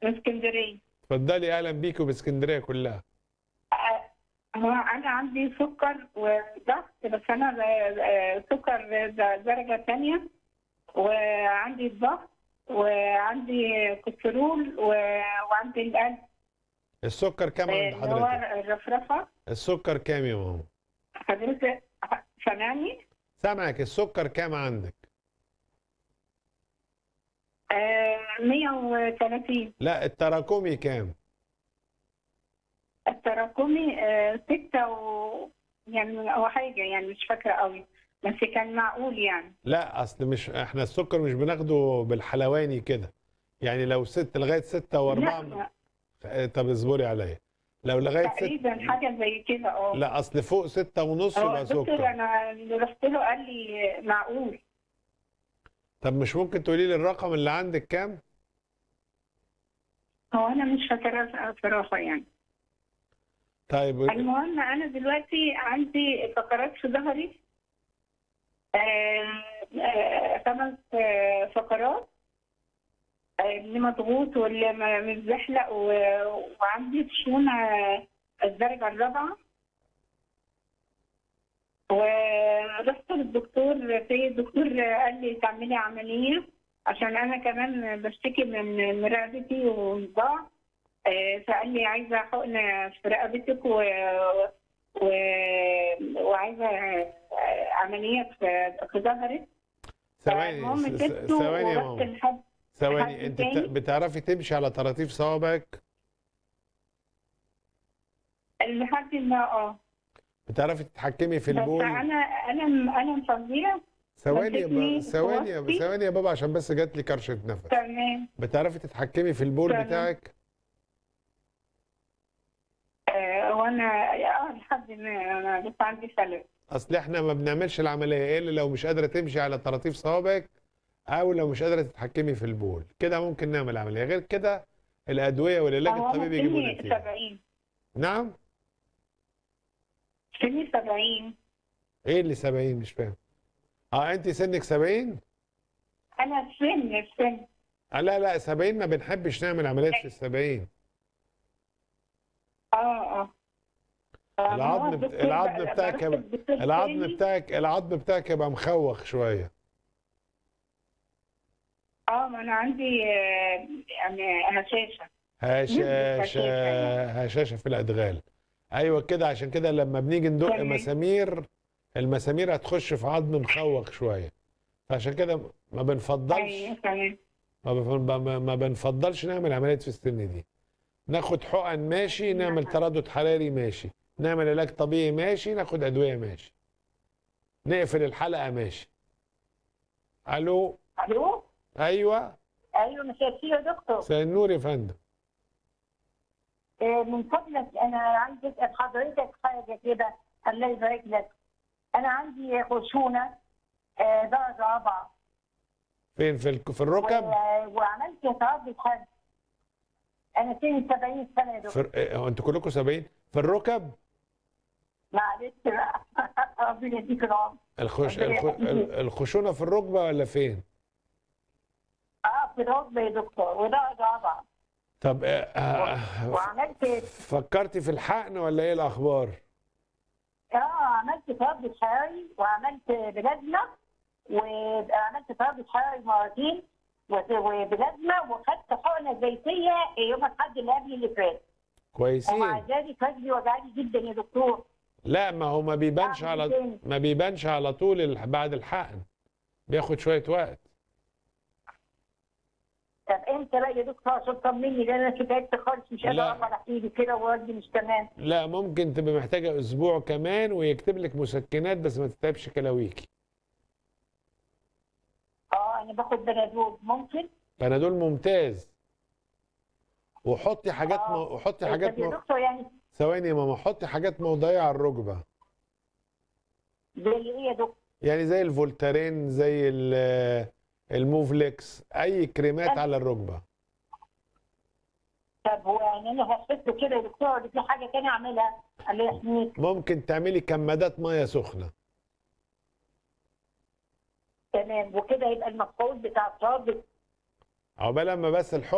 من اسكندريه اتفضلي اهلا بيكي وباسكندريه كلها آه، هو انا عندي سكر وضغط بس انا آه، سكر درجه ثانيه وعندي الضغط وعندي كوليسترول و- وعندي القلب السكر كام عند اللي هو حضرتك الرفرفه السكر كام يا ماما حضرتك سامعني سامعك السكر كام عندك آه، 130 لا التراكمي كام التراكمي آه، ستة و يعني أو حاجة يعني مش فاكرة قوي بس كان معقول يعني لا اصل مش احنا السكر مش بناخده بالحلواني كده يعني لو ست لغايه ستة واربعة لا آه، طب اصبري عليا لو لغايه ست تقريبا حاجة زي كده اه لا اصل فوق ستة ونص هو يبقى الدكتور سكر أنا اللي رحت له قال لي معقول طب مش ممكن تقولي لي الرقم اللي عندك كام هو أنا مش فاكرة صراحة يعني طيب المهم أنا دلوقتي عندي فقرات في ظهري آه، آه، خمس آه، فقرات آه، اللي مضغوط واللي م- متزحلق و- وعندي خشونة الدرجة الرابعة ورحت للدكتور في الدكتور قال لي تعملي عملية عشان أنا كمان بشتكي من من رقبتي وصداع آه، فقال لي عايزة حقنة في رقبتك و... و... وعايزة آه، عملية في في ظهرك ثواني المهم س- س- سبته ثواني يا ورحت ماما لحد ثواني حد انت تاني؟ بت- بتعرفي تمشي على طراطيف صوابعك لحد ما اه بتعرفي تتحكمي في بس البول انا انا انا مفضيه ثواني يا بابا مسكني ثواني يا وسطي. ثواني يا بابا عشان بس جات لي كرشه نفس تمام بتعرفي تتحكمي في البول تمام. بتاعك آه، وانا اه لحد ما انا لسه عندي فلس اصل احنا ما بنعملش العمليه الا لو مش قادره تمشي على طراطيف صوابعك او لو مش قادره تتحكمي في البول كده ممكن نعمل عمليه غير كده الادويه والعلاج هو الطبيعي بيجيبوا سني نتيجه 70 نعم سني 70 ايه اللي 70 مش فاهم اه انت سنك 70 انا السن السن آه لا لا 70 ما بنحبش نعمل عمليات في السبعين اه اه آه، العظم هو بت- الدكتور العظم بقى- بتاعك بروح يبقى- للدكتور العظم تاني. بتاعك العظم بتاعك يبقى مخوخ شويه اه ما انا عندي آه، يعني هشاشه هشاشه هشاشة. هشاشه في الادغال ايوه كده عشان كده لما بنيجي ندق تمام. مسامير المسامير هتخش في عظم مخوخ شويه فعشان كده ما بنفضلش ايوه تمام ما بف- ما- ما بنفضلش نعمل عمليات في السن دي ناخد حقن ماشي نعمل تردد حراري ماشي نعمل علاج طبيعي ماشي ناخد ادويه ماشي نقفل الحلقه ماشي الو الو ايوه ايوه مساء الخير يا دكتور مساء النور يا فندم آه، من فضلك انا عايز اسال حضرتك حاجه كده الله يبارك لك انا عندي خشونه آه، درجه رابعه فين في الك- في الركب و- وعملت تردد حد انا سني 70 سنه يا دكتور في اه، هو انتوا كلكم 70 في الركب معلش بقى ربنا يديك العمر الخش ربنا الخ... يخليك. ال- الخشونه في الركبه ولا فين اه في الركبه يا دكتور ودرجه رابعه طب اه، اه، وعملت فكرتي في الحقن ولا ايه الاخبار اه عملت تردد حراري وعملت بلازما وعملت تردد حراري مرتين وت- وبلازما وخدت حقنه زيتيه يوم الاحد اللي قبل اللي فات ومع كويسين ذلك رجلي وجعاني جدا يا دكتور لا ما هو ما بيبانش أعمل على تاني. ما بيبانش على طول ال- بعد الحقن بياخد شويه وقت طب امتى بقى يا دكتور عشان طمني لان انا تعبت خالص مش قادره لا. اقف على ايدي كده ووالدي مش تمام لا ممكن تبقى محتاجه اسبوع كمان ويكتب لك مسكنات بس ما تتعبش كلاويكي اه انا باخد بنادول ممكن بنادول ممتاز وحطي حاجات آه. مو... وحطي طب حاجات يا مو... دكتور يعني ثواني يا ماما حطي حاجات موضعيه على الركبه زي ايه يا دكتور يعني زي الفولتارين زي ال- الموفليكس اي كريمات على الركبه طب هو يعني انا هحط له كده يا دكتور ولا في حاجه تانية اعملها الله يحميك ممكن تعملي كمادات ميه سخنه تمام وكده يبقى المفعول بتاع التردد عقبال ما بس الحق